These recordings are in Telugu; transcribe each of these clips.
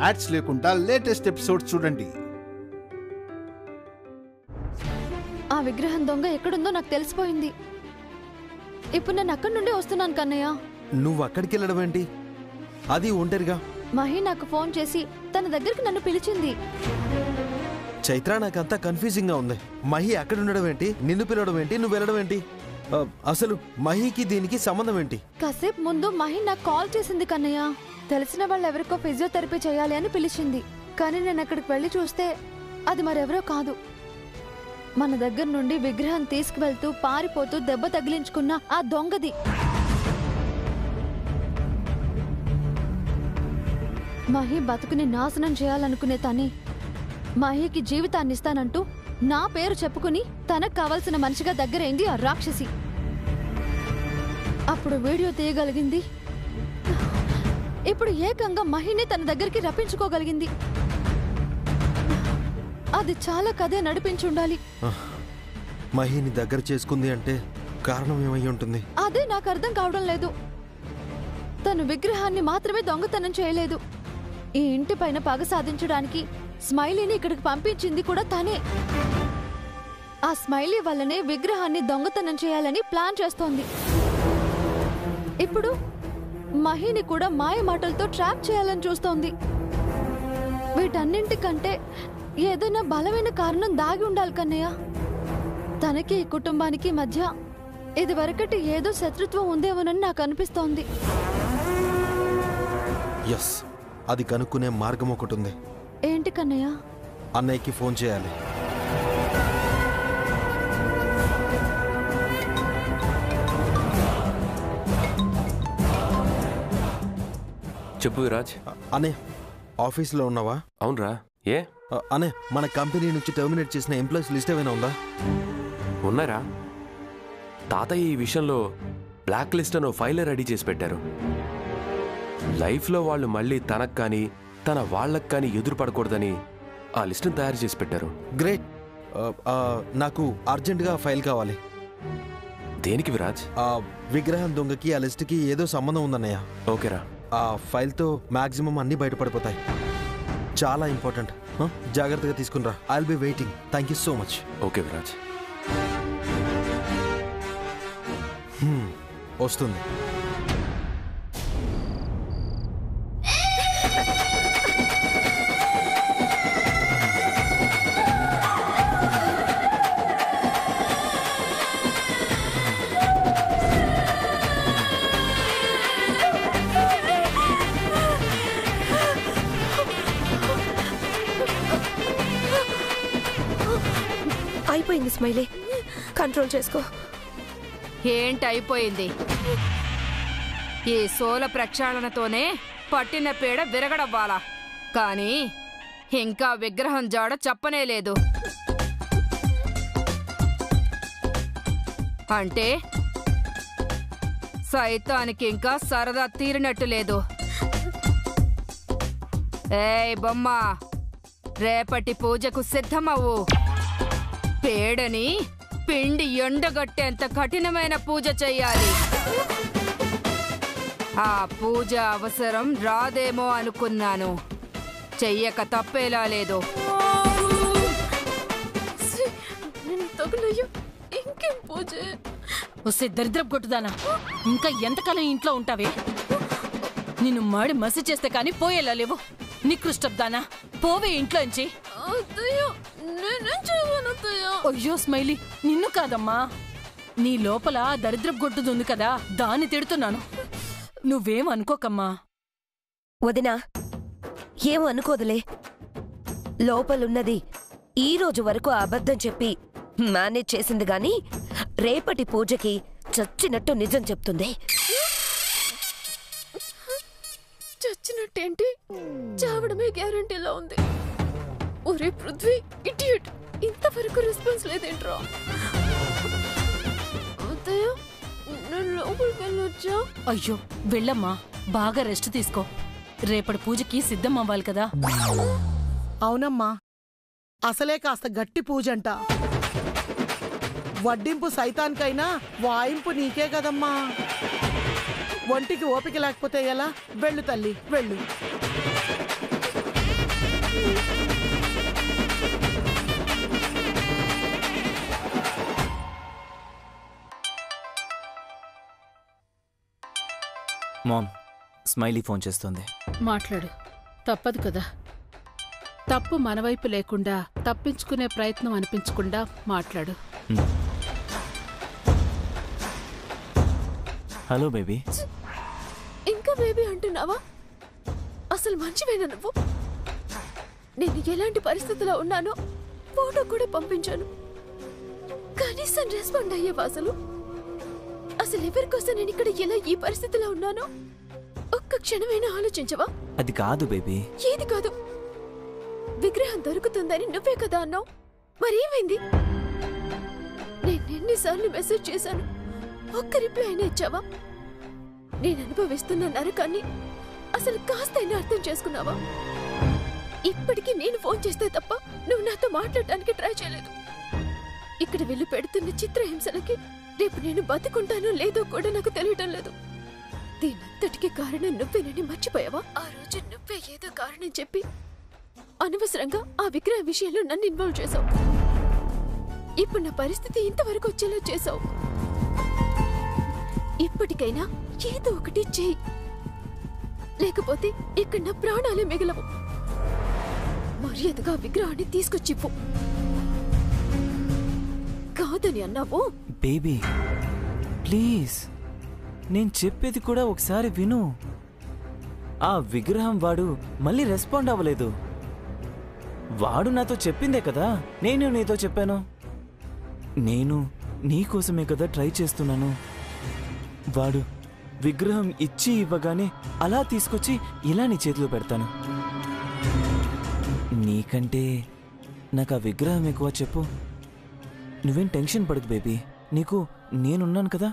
యాడ్స్ లేకుండా లేటెస్ట్ ఎపిసోడ్ చూడండి ఆ విగ్రహం దొంగ ఎక్కడుందో నాకు తెలిసిపోయింది ఇప్పుడు నేను అక్కడి నుండి వస్తున్నాను కన్నయ్య నువ్వు అక్కడికి వెళ్ళడం ఏంటి అది ఒంటరిగా మహి నాకు ఫోన్ చేసి తన దగ్గరికి నన్ను పిలిచింది చైత్ర నాకంతా కన్ఫ్యూజింగ్ గా ఉంది మహి అక్కడ ఉండడం ఏంటి నిన్ను పిలవడం ఏంటి నువ్వు వెళ్ళడం ఏంటి ఆ, అసలు మహికి దీనికి సంబంధం ఏంటి కాసేపు ముందు మహి నాకు కాల్ చేసింది కన్నయ్య తెలిసిన వాళ్ళు ఎవరికో ఫిజియోథెరపీ చేయాలి అని పిలిచింది కానీ నేను అక్కడికి వెళ్ళి చూస్తే అది మరెవరో కాదు మన దగ్గర నుండి విగ్రహం తీసుకువెళ్తూ పారిపోతూ దెబ్బ తగిలించుకున్న ఆ దొంగది మహి బతుకుని నాశనం చేయాలనుకునే తనే మహికి జీవితాన్ని ఇస్తానంటూ నా పేరు చెప్పుకుని తనకు కావలసిన మనిషిగా దగ్గరైంది ఆ రాక్షసి అప్పుడు వీడియో తీయగలిగింది ఇప్పుడు ఏకంగా మహిని తన దగ్గరికి రప్పించుకోగలిగింది అది చాలా కథే నడిపించుండాలి మహిని దగ్గర చేసుకుంది అంటే కారణం ఏమై ఉంటుంది అదే నాకు అర్థం కావడం లేదు తను విగ్రహాన్ని మాత్రమే దొంగతనం చేయలేదు ఈ ఇంటి పైన పగ సాధించడానికి స్మైలీని ఇక్కడికి పంపించింది కూడా తనే ఆ స్మైలీ వల్లనే విగ్రహాన్ని దొంగతనం చేయాలని ప్లాన్ చేస్తోంది ఇప్పుడు మహిని కూడా మాయ మాటలతో ట్రాప్ చేయాలని చూస్తోంది వీటన్నింటికంటే ఏదైనా బలమైన కారణం దాగి ఉండాలి కన్నయ్య తనకి ఈ కుటుంబానికి మధ్య ఇది వరకటి ఏదో శత్రుత్వం ఉందేమోనని నాకు అనిపిస్తోంది ఎస్ అది కనుక్కునే మార్గం ఒకటి ఉంది ఏంటి కన్నయ్య అన్నయ్యకి ఫోన్ చేయాలి చెప్పు విరాజ్ అ- అనే ఆఫీస్లో ఉన్నావా అవునరా ఏ అ, అనే మన కంపెనీ నుంచి టర్మినేట్ చేసిన ఎంప్లాయీస్ లిస్ట్ ఏమైనా ఉందా ఉన్నారా తాతయ్య ఈ విషయంలో బ్లాక్ లిస్ట్ అని ఫైల్ రెడీ చేసి పెట్టారు లైఫ్లో వాళ్ళు మళ్ళీ తనకు కానీ తన వాళ్ళకు కానీ ఎదురు పడకూడదని ఆ లిస్టును తయారు చేసి పెట్టారు గ్రేట్ అ, అ, నాకు అర్జెంటుగా ఫైల్ కావాలి దేనికి విరాజ్ ఆ విగ్రహం దొంగకి ఆ లిస్ట్కి ఏదో సంబంధం ఉందన్నయ్య ఓకేరా ఆ ఫైల్తో మాక్సిమం అన్నీ బయటపడిపోతాయి చాలా ఇంపార్టెంట్ హ? జాగ్రత్తగా తీసుకునిరా I'll be waiting thank you so much okay Viraj వస్తుంది అయిపోయింది స్మైలీ కంట్రోల్ చేసుకో ఏంటి అయిపోయింది ఈ సోల ప్రక్షాళనతోనే పట్టిన పీడ విరగడవ్వాలా కానీ ఇంకా విగ్రహం జాడ చెప్పనే లేదు అంటే సైతానికి ఇంకా సరదా తీరినట్టు లేదు ఏయ్ బొమ్మ రేపటి పూజకు సిద్ధమవ్వు పేడని పిండి ఎండగట్టేంత కఠినమైన పూజ చెయ్యాలి ఆ పూజ అవసరం రాదేమో అనుకున్నాను చెయ్యక తప్పేలా లేదు ఇంకేం పూజ వస్తే దరిద్రపు కొట్టుదానా ఇంకా ఎంతకాలం ఇంట్లో ఉంటావే నిన్ను మాడి మసి చేస్తే కానీ పోయేలా లేవు నికృష్టబ్దానా పోవే ఇంట్లోంచి అయ్యో స్మైలీ నిన్ను కాదమ్మా నీ లోపల ఆ దరిద్రపు గొట్టుదుంది కదా దాన్ని తిడుతున్నాను నువ్వేం అనుకోకమ్మా వదినా ఏం అనుకోదులే లోపలున్నది ఈ రోజు వరకు అబద్ధం చెప్పి మేనేజ్ చేసింది గాని రేపటి పూజకి చచ్చినట్టు నిజం చెప్తుంది చచ్చినట్టేంటి చావడమే గ్యారంటీలా ఉంది ఒరే పృథ్వీ ఇడియట్ ఇంతవరకు రెస్పాన్స్ లేదేంట్రా అత్తయ్య నేను లోపలికి వెళ్ళొచ్చా అయ్యో వెళ్ళమ్మా బాగా రెస్ట్ తీసుకో రేపటి పూజకి సిద్ధం అవ్వాలి కదా అవునమ్మా అసలే కాస్త గట్టి పూజంట వడ్డింపు సైతానికైనా వాయింపు నీకే కదమ్మా ఒంటికి ఓపిక లేకపోతే ఎలా వెళ్ళు తల్లి వెళ్ళు మామ్ స్మైలీ ఫోన్ చేస్తుంది మాట్లాడు తప్పదు కదా తప్పు మన వైపు లేకుండా తప్పించుకునే ప్రయత్నం అనిపించకుండా మాట్లాడు హలో బేబీ ఇంకా బేబీ అంటున్నావా అసలు మంచివేనా నువ్వు నేను ఎలాంటి పరిస్థితిలో ఉన్నానో ఫోటో కూడా పంపించాను కనీసం రెస్పాండ్ అయ్యేవా అసలు అసలు ఎవరికోసం నేను ఇక్కడ ఎలా ఈ పరిస్థితిలో ఉన్నానో ఒక్క క్షణమైనా ఆలోచించవా అది కాదు బేబీ ఏది కాదు విగ్రహం దొరుకుతుందని నువ్వే కదా అన్నావు మరేమైంది నేను ఎన్నిసార్లు మెసేజ్ చేశాను ఒక్క రిప్లై అయినా ఇచ్చావా నేను అనుభవిస్తున్న నరకాన్ని అసలు కాస్తైనా అర్థం చేసుకున్నావా ఇప్పటికీ నేను ఫోన్ చేస్తే తప్ప నువ్వు నాతో మాట్లాడటానికి ట్రై చేయలేదు ఇక్కడ వెళ్ళి పెడుతున్న చిత్రహింసలకి రేపు నేను బతుకుంటానో లేదో కూడా నాకు తెలియటం లేదు దీనంతటికి కారణం నువ్వేనని మర్చిపోయావా ఆ రోజు నువ్వే ఏదో కారణం చెప్పి అనవసరంగా ఆ విగ్రహం విషయంలో నన్ను ఇన్వాల్వ్ చేశావు ఇప్పుడు నా పరిస్థితి ఇంతవరకు వచ్చేలా చేశావు ఇప్పటికైనా ఏదో ఒకటి చేయి లేకపోతే ఇక్కడ నా ప్రాణాలే మిగలవు మర్యాదగా ఆ విగ్రహాన్ని తీసుకొచ్చిప్పు కాదని అన్నావు బేబీ ప్లీజ్ నేను చెప్పేది కూడా ఒకసారి విను ఆ విగ్రహం వాడు మళ్ళీ రెస్పాండ్ అవ్వలేదు వాడు నాతో చెప్పిందే కదా నేను నీతో చెప్పాను నేను నీకోసమే కదా ట్రై చేస్తున్నాను వాడు విగ్రహం ఇచ్చి ఇవ్వగానే అలా తీసుకొచ్చి ఇలా నీ చేతిలో పెడతాను నీకంటే నాకు ఆ విగ్రహం ఎక్కువ చెప్పు నువ్వేం టెన్షన్ పడకు బేబీ నీకు నేనున్నాను కదా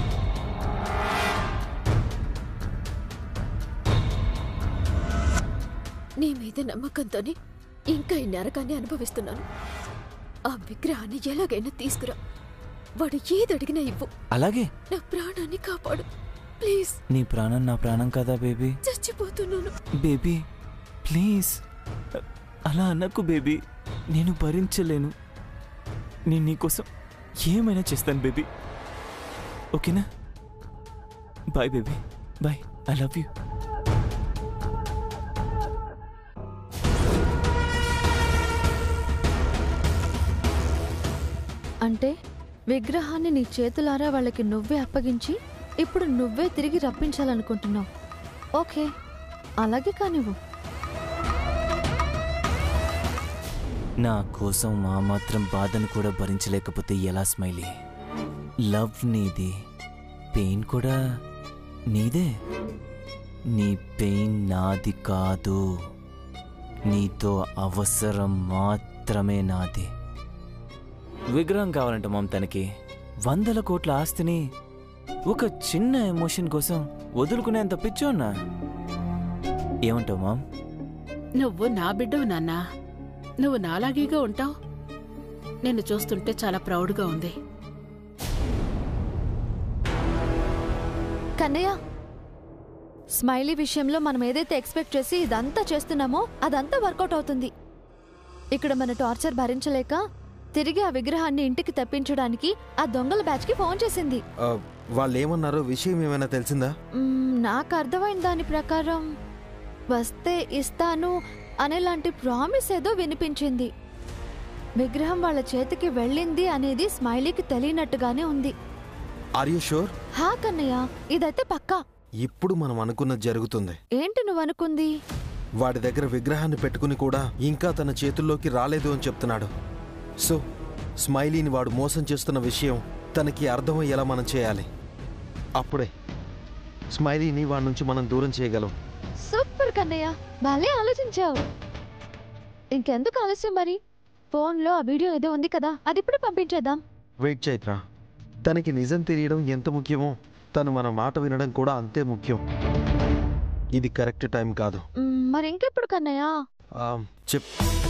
నీ మీద నమ్మకంతోనే ఇంకా ఈ నరకాన్ని అనుభవిస్తున్నాను ఆ విగ్రహాన్ని ఎలాగైనా తీసుకురా వాడు ఏది అడిగినా ఇవ్వు అలాగే నా ప్రాణాన్ని కాపాడు ప్లీజ్ నీ ప్రాణం నా ప్రాణం కదా బేబీ చచ్చిపోతున్నాను బేబీ ప్లీజ్ అలా అనకు బేబీ నేను భరించలేను నేను నీకోసం ఏమైనా చేస్తాను బేబీ ఓకేనా bye baby bye I love you అంటే విగ్రహాన్ని నీ చేతులారా వాళ్ళకి నువ్వే అప్పగించి ఇప్పుడు నువ్వే తిరిగి రప్పించాలనుకుంటున్నావు ఓకే అలాగే కానివ్వు నా కోసం మా మాత్రం బాధను కూడా భరించలేకపోతే ఎలా స్మైలీ లవ్ నీది పెయిన్ కూడా నీదే నీ పెయిన్ నాది కాదు నీతో అవసరం మాత్రమే నాది విగ్రహం కావాలంట మామ్ తనకి వందల కోట్ల ఆస్తిని ఒక చిన్న ఎమోషన్ కోసం వదులుకునేంత పిచ్చోన్నా ఏమంటావు మామ్ నువ్వు నా బిడ్డవు నాన్నా నువ్వు నాలాగేగా ఉంటావు నిన్ను చూస్తుంటే చాలా ప్రౌడ్గా ఉంది కన్నయ్య స్మైలీ విషయంలో మనం ఏదైతే ఎక్స్పెక్ట్ చేసి ఇదంతా చేస్తున్నామో అదంతా వర్కౌట్ అవుతుంది ఇక్కడ మన టార్చర్ భరించలేక తిరిగి ఆ విగ్రహాన్ని ఇంటికి తెప్పించడానికి ఆ దొంగల బ్యాచ్కి ఫోన్ చేసింది ఆ, వాళ్ళు ఏమన్నారో విషయం ఏమైనా తెలిసిందా మ్మ్, నాకు అర్థమైన దాని ప్రకారం వస్తే ఇస్తాను అనేలాంటి ప్రామిస్ ఏదో వినిపించింది విగ్రహం వాళ్ళ చేతికి వెళ్ళింది అనేది స్మైలీకి తెలియనట్టుగానే ఉంది ఆర్ యూ షూర్ హా కన్నయ్య ఇదైతే పక్కా ఇప్పుడు మనం అనుకున్నది జరుగుతుంది ఏంటి నువ్వు అనుకుంది వాడి దగ్గర విగ్రహాన్ని పెట్టుకుని కూడా ఇంకా తన చేతుల్లోకి రాలేదు అని చెప్తున్నాడు సో స్మైలీని వాడు మోసం చేస్తున్న విషయం తనకి అర్థమయ్యేలా మనం చేయాలి అప్పుడే స్మైలీని వాడి నుంచి మనం దూరం చేయగలం సూపర్ కన్నయ్య భలే ఆలోచించావు ఇంకెందుకు ఆలస్యం మరి ఫోన్లో ఆ వీడియో ఏదో ఉంది కదా అది ఇప్పుడు పంపించేద్దాం వెయిట్ చైత్ర తనకి నిజం తెలియడం ఎంత ముఖ్యమో తను మన మాట వినడం కూడా అంతే ముఖ్యం ఇది కరెక్ట్ టైం కాదు మ్మ్, మరి ఇంకెప్పుడు కన్నయ్య ఆ, చెప్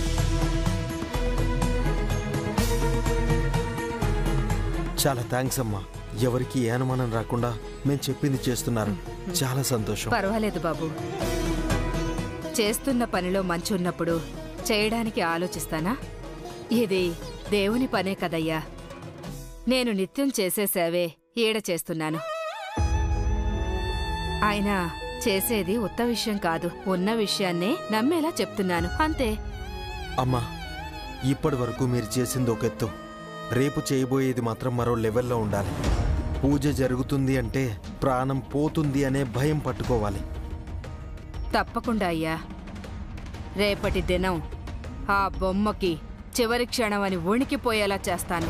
చాలా థ్యాంక్స్ అమ్మా ఎవరికి ఏ అనుమానం రాకుండా మేము చెప్పింది చేస్తున్నారు చాలా సంతోషం పర్వాలేదు బాబు చేస్తున్న పనిలో మంచి ఉన్నప్పుడు చేయడానికి ఆలోచిస్తానా ఇది దేవుని పనే కదయ్యా నేను నిత్యం చేసే సేవే ఈడ చేస్తున్నాను ఆయన చేసేది ఉత్త విషయం కాదు ఉన్న విషయాన్నే నమ్మేలా చెప్తున్నాను అంతే అమ్మా ఇప్పటి వరకు మీరు చేసింది ఒక ఎత్తు రేపు చేయబోయేది మాత్రం మరో లెవెల్లో ఉండాలి పూజ జరుగుతుంది అంటే ప్రాణం పోతుంది అనే భయం పట్టుకోవాలి తప్పకుండా అయ్యా రేపటి దినం ఆ బొమ్మకి చివరి క్షణం అని వణికిపోయేలా చేస్తాను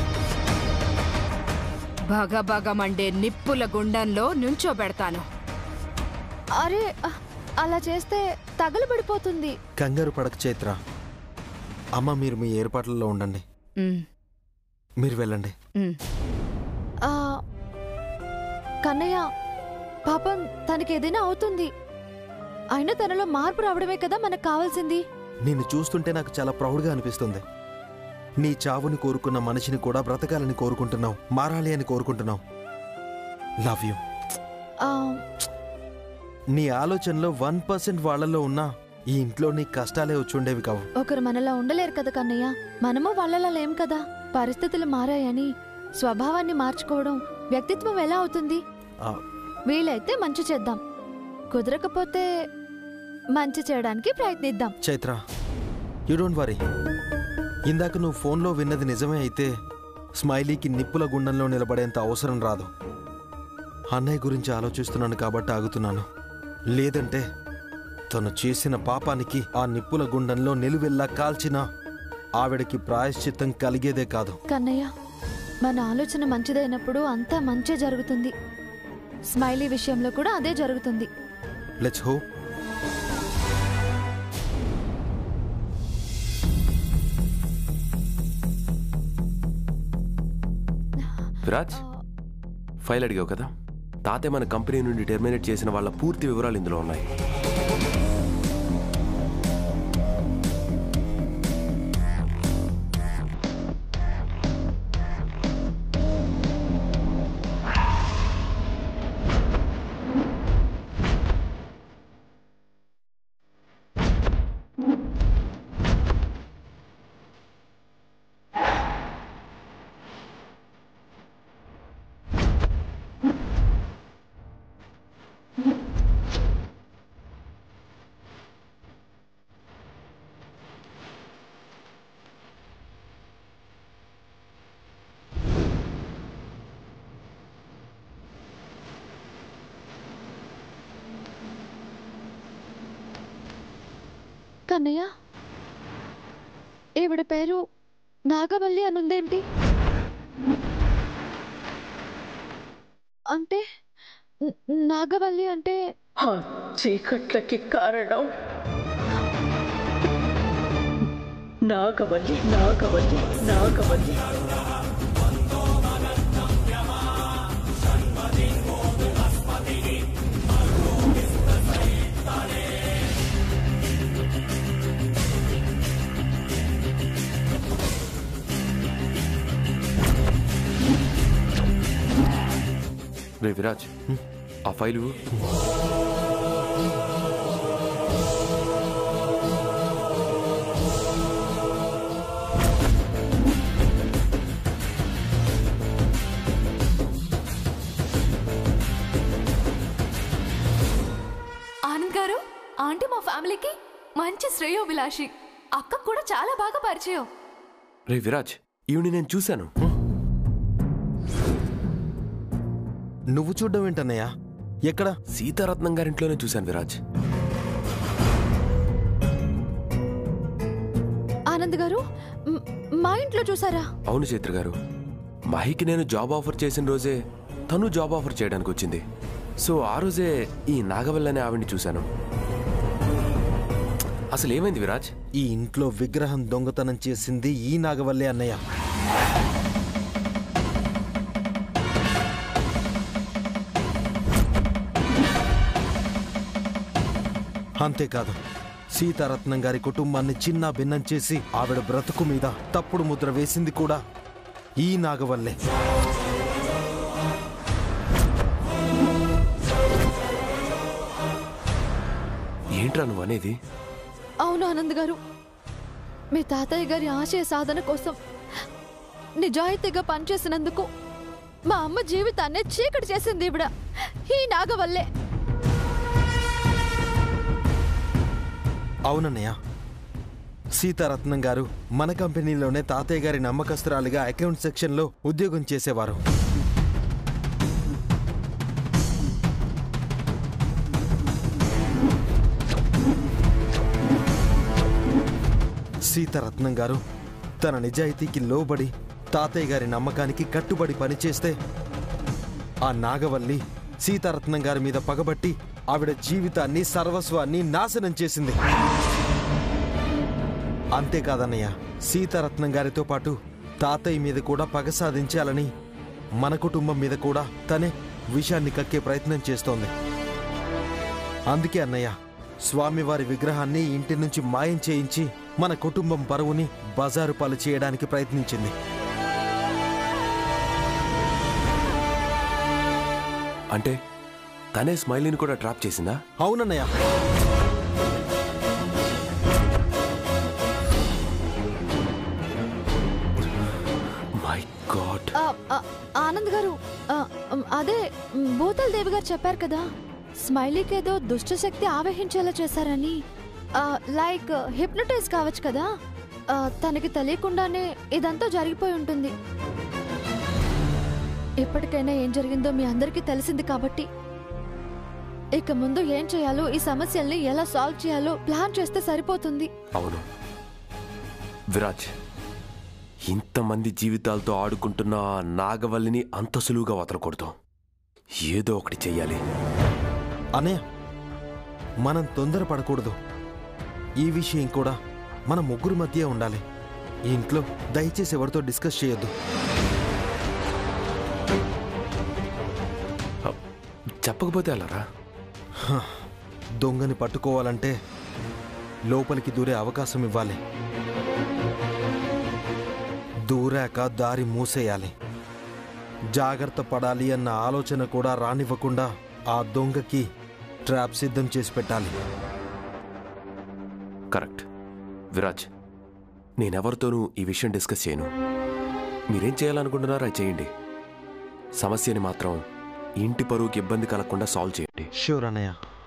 భగభగమండే నిప్పుల గుండంలో నుంచోబెడతాను అరే అ- అలా చేస్తే తగలబడిపోతుంది కంగారు పడక చైత్ర అమ్మ మీరు మీ ఏర్పాట్లలో ఉండండి ఉమ్, మీరు వెళ్ళండి ఉమ్. ఆ, కన్నయ్య పాపం తనకి ఏదైనా అవుతుంది అయినా తనలో మార్పు రావడమే కదా మనకు కావాల్సింది నిన్ను చూస్తుంటే నాకు చాలా ప్రౌడ్గా అనిపిస్తుంది నీ చావుని కోరుకున్న మనిషిని కూడా బ్రతకాలని కోరుకుంటున్నావు మారాలి అని కోరుకుంటున్నావు లవ్ యూ ఆ, నీ ఆలోచనలో వన్ పర్సెంట్ వాళ్ళలో ఉన్నా ఈ ఇంట్లో నీ కష్టాలే వచ్చుండేవి కావు ఒకరు మనలా ఉండలేరు కదా కన్నయ్య మనము వాళ్ళలా లేం కదా పరిస్థితులు మారాయని స్వభావాన్ని మార్చుకోవడం వ్యక్తిత్వం ఎలా అవుతుంది ఆ, వీలైతే మంచి చేద్దాం కుదరకపోతే మంచి చేయడానికి ప్రయత్నిద్దాం చైత్ర యూ డోంట్ వరీ ఇందాక నువ్వు ఫోన్లో విన్నది నిజమే అయితే స్మైలీకి నిప్పుల గుండంలో నిలబడేంత అవసరం రాదు అన్నయ్య గురించి ఆలోచిస్తున్నాను కాబట్టి ఆగుతున్నాను లేదంటే తను చేసిన పాపానికి ఆ నిప్పుల గుండంలో నిలువెల్లా కాల్చినా ఆవిడకి ప్రాయశ్చిత్తం కలిగేదే కాదు కన్నయ్య మన ఆలోచన మంచిదైనప్పుడు అంతా మంచే జరుగుతుంది స్మైలీ విషయంలో కూడా అదే జరుగుతుంది లెట్స్ హోప్ విరాజ్ ఫైల్ అడిగావు కదా తాతే మన కంపెనీ నుండి టెర్మినేట్ చేసిన వాళ్ళ పూర్తి వివరాలు ఇందులో ఉన్నాయి కన్నయ్య ఈవిడ పేరు నాగవల్లి అనుందేంటి అంటే న- నాగవల్లి అంటే ఆ చీకట్లకి కారణం నాగవల్లి నాగవల్లి నాగవల్లి రే విరాజ్ ఆ ఫైల్ ఇవ్వు. ఆనంద్ గారు ఆంటీ మా ఫ్యామిలీకి మంచి శ్రేయోభిలాషి అక్క కూడా చాలా బాగా పరిచయం రే విరాజ్ ఈవిని నేను చూశాను నువ్వు చూడ్డం ఏంటన్నయ్య ఎక్కడ సీతారత్నం గారింట్లోనే చూశాను విరాజ్ ఆనంద్ గారు మ్- మా ఇంట్లో చూసారా అవును చైత్ర గారు మహికి నేను జాబ్ ఆఫర్ చేసిన రోజే తను జాబ్ ఆఫర్ చేయడానికి వచ్చింది సో ఆ రోజే ఈ నాగవల్లి అనే ఆవిడ్ని చూశాను అసలు ఏమైంది విరాజ్ ఈ ఇంట్లో విగ్రహం దొంగతనం చేసింది ఈ నాగవల్లే అన్నయ్య అంతేకాదు సీతారత్నం గారి కుటుంబాన్ని చిన్న భిన్నం చేసి ఆవిడ బ్రతుకు మీద తప్పుడు ముద్ర వేసింది కూడా ఈ నాగవల్లే ఏంట్రా నువ్వు అనేది అవును ఆనంద్ గారు మీ తాతయ్య గారి ఆశయ సాధన కోసం నిజాయితీగా పనిచేసినందుకు మా అమ్మ జీవితాన్నే చీకటి చేసింది ఇవిడ ఈ నాగవల్లే అవునన్నయ్య సీతారత్నం గారు మన కంపెనీలోనే తాతయ్య గారి నమ్మకస్తురాలిగా అకౌంట్ సెక్షన్లో ఉద్యోగం చేసేవారు సీతారత్నం గారు తన నిజాయితీకి లోబడి తాతయ్య గారి నమ్మకానికి కట్టుబడి పనిచేస్తే ఆ నాగవల్లి సీతారత్నం గారి మీద పగబట్టి ఆవిడ జీవితాన్ని సర్వస్వాన్ని నాశనం చేసింది అంతేకాదన్నయ్య సీతారత్నం గారితో పాటు తాతయ్య మీద కూడా పగ సాధించాలని మన కుటుంబం మీద కూడా తనే విషాన్ని కక్కే ప్రయత్నం చేస్తోంది అందుకే అన్నయ్య స్వామివారి విగ్రహాన్ని ఇంటి నుంచి మాయం చేయించి మన కుటుంబం పరువుని బజారు పాలు చేయడానికి ప్రయత్నించింది అంటే తనే స్మైలీని కూడా ట్రాప్ చేసిందా అవునన్నయ్య మై గాడ్ ఆ, ఆ, ఆనంద్ గారు ఆ, ఉమ్, అదే ఉమ్, భూతల దేవి గారు చెప్పారు కదా స్మైలీకి ఏదో దుష్టశక్తి ఆవహించేలా చేశారని ఆ, లైక్ హిప్నటైజ్ కావచ్చు కదా ఆ, తనకి తెలియకుండానే ఇదంతా జరిగిపోయి ఉంటుంది ఇప్పటికైనా ఏం జరిగిందో మీ అందరికీ తెలిసింది కాబట్టి ఇక ముందు ఏం చేయాలో ఈ సమస్యల్ని ఎలా సాల్వ్ చేయాలో ప్లాన్ చేస్తే సరిపోతుంది అవును విరాజ్ ఇంతమంది జీవితాలతో ఆడుకుంటున్న ఆ నాగవల్లిని అంత సులువుగా వదలకూడదు ఏదో ఒకటి చెయ్యాలి అన్నయ్య మనం తొందరపడకూడదు ఈ విషయం కూడా మన ముగ్గురు మధ్య ఉండాలి ఈ ఇంట్లో దయచేసి ఎవరితో డిస్కస్ చేయొద్దు చెప్పకపోతే అలరా హ, దొంగని పట్టుకోవాలంటే లోపలికి దూరే అవకాశం ఇవ్వాలి దూరాక దారి మూసేయాలి జాగ్రత్త పడాలి అన్న ఆలోచన కూడా రానివ్వకుండా ఆ దొంగకి ట్రాప్ సిద్ధం చేసి పెట్టాలి కరెక్ట్ విరాజ్ నేనెవరితోనూ ఈ విషయం డిస్కస్ చేయను మీరేం చేయాలనుకుంటున్నారో అది చేయండి సమస్యని మాత్రం ఇంటి పరువుకి ఇబ్బంది కలగకుండా సాల్వ్ చేయండి షూర్ అన్నయ్య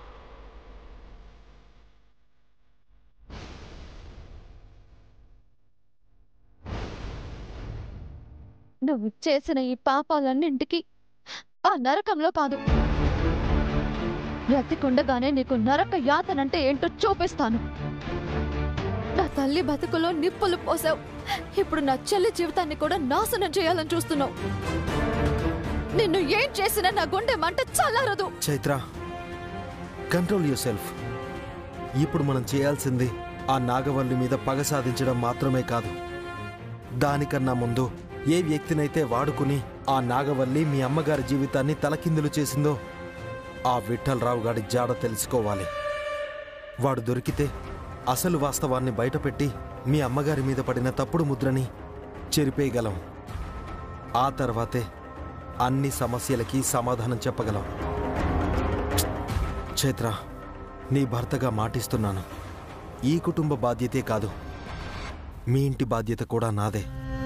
నువ్వు చేసిన ఈ పాపాలన్నింటికి ఆ నరకంలో కాదు బ్రతికుండగానే నీకు నరక యాతనంటే ఏంటో చూపిస్తాను నా తల్లి బతుకులో నిప్పులు పోసావు ఇప్పుడు నా చెల్లి జీవితాన్ని కూడా నాశనం చేయాలని చూస్తున్నావు నిన్ను ఏం చేసినా నా గుండె మంట చల్లారదు చైత్ర కంట్రోల్ యూర్ సెల్ఫ్ ఇప్పుడు మనం చేయాల్సింది ఆ నాగవల్లి మీద పగ సాధించడం మాత్రమే కాదు దానికన్నా ముందు ఏ వ్యక్తినైతే వాడుకుని ఆ నాగవల్లి మీ అమ్మగారి జీవితాన్ని తలకిందులు చేసిందో ఆ విఠలరావు గారి జాడ తెలుసుకోవాలి వాడు దొరికితే అసలు వాస్తవాన్ని బయటపెట్టి మీ అమ్మగారి మీద పడిన తప్పుడు ముద్రని చెరిపేయగలం ఆ తర్వాతే అన్ని సమస్యలకి సమాధానం చెప్పగలం చైత్ర నీ భర్తగా మాటిస్తున్నాను ఈ కుటుంబ బాధ్యతే కాదు మీ ఇంటి బాధ్యత కూడా నాదే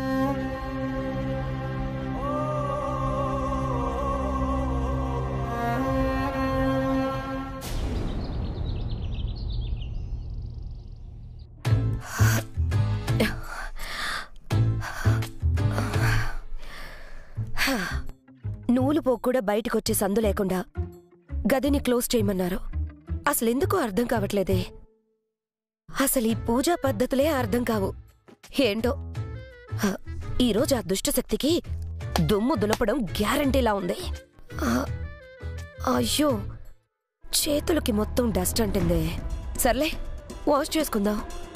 నూలు పోకు కూడా బయటకొచ్చే సందు లేకుండా గదిని క్లోజ్ చేయమన్నారు అసలు ఎందుకో అర్థం కావట్లేదే అసలు ఈ పూజా పద్ధతులే అర్థం కావు ఏంటో హ, ఈరోజు ఆ దుష్టశక్తికి దుమ్ము దులపడం గ్యారంటీలా ఉంది ఆ, అయ్యో చేతులకి మొత్తం డస్ట్ అంటుందే సర్లే వాష్ చేసుకుందాం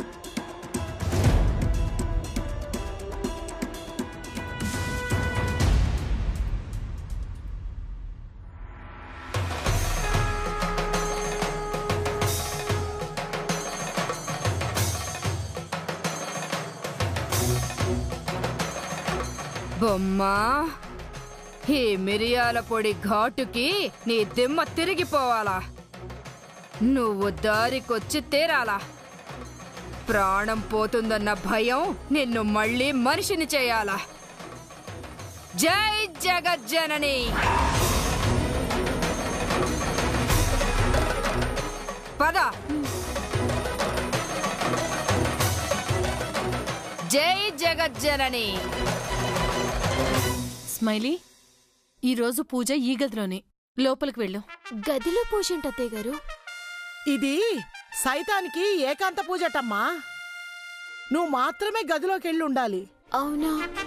బొమ్మా ఈ మిరియాల పొడి ఘాటుకి నీ దిమ్మ తిరిగిపోవాలా నువ్వు దారికొచ్చి తీరాలా ప్రాణం పోతుందన్న భయం నిన్ను మళ్ళీ మనిషిని చేయాలా జై జగజ్జనని పద జై జగజ్జనని స్మైలీ ఈరోజు పూజ ఈ గదిలోనే లోపలికి వెళ్ళు గదిలో పూజ ఏంటి అత్తయ్య గారు ఇది సైతానికి ఏకాంత పూజటమ్మా నువ్వు మాత్రమే గదిలోకి వెళ్ళి ఉండాలి అవునా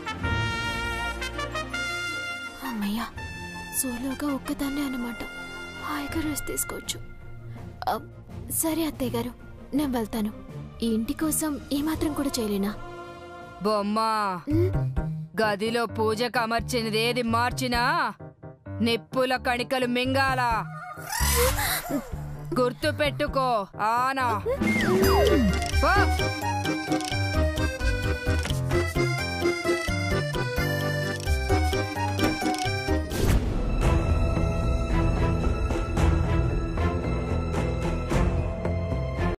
అమ్మయ్యా సోలోగా ఒక్కదాన్నే అన్నమాట హాయిగా రెస్ట్ తీసుకోవచ్చు అ, సరే అత్తయ్య గారు నేను వెళ్తాను ఈ ఇంటి కోసం ఏమాత్రం కూడా చేయలేనా బొమ్మ గదిలో పూజకు అమర్చినదేది మార్చినా నిప్పుల కణికలు మింగాల గుర్తు పెట్టుకో ఆనా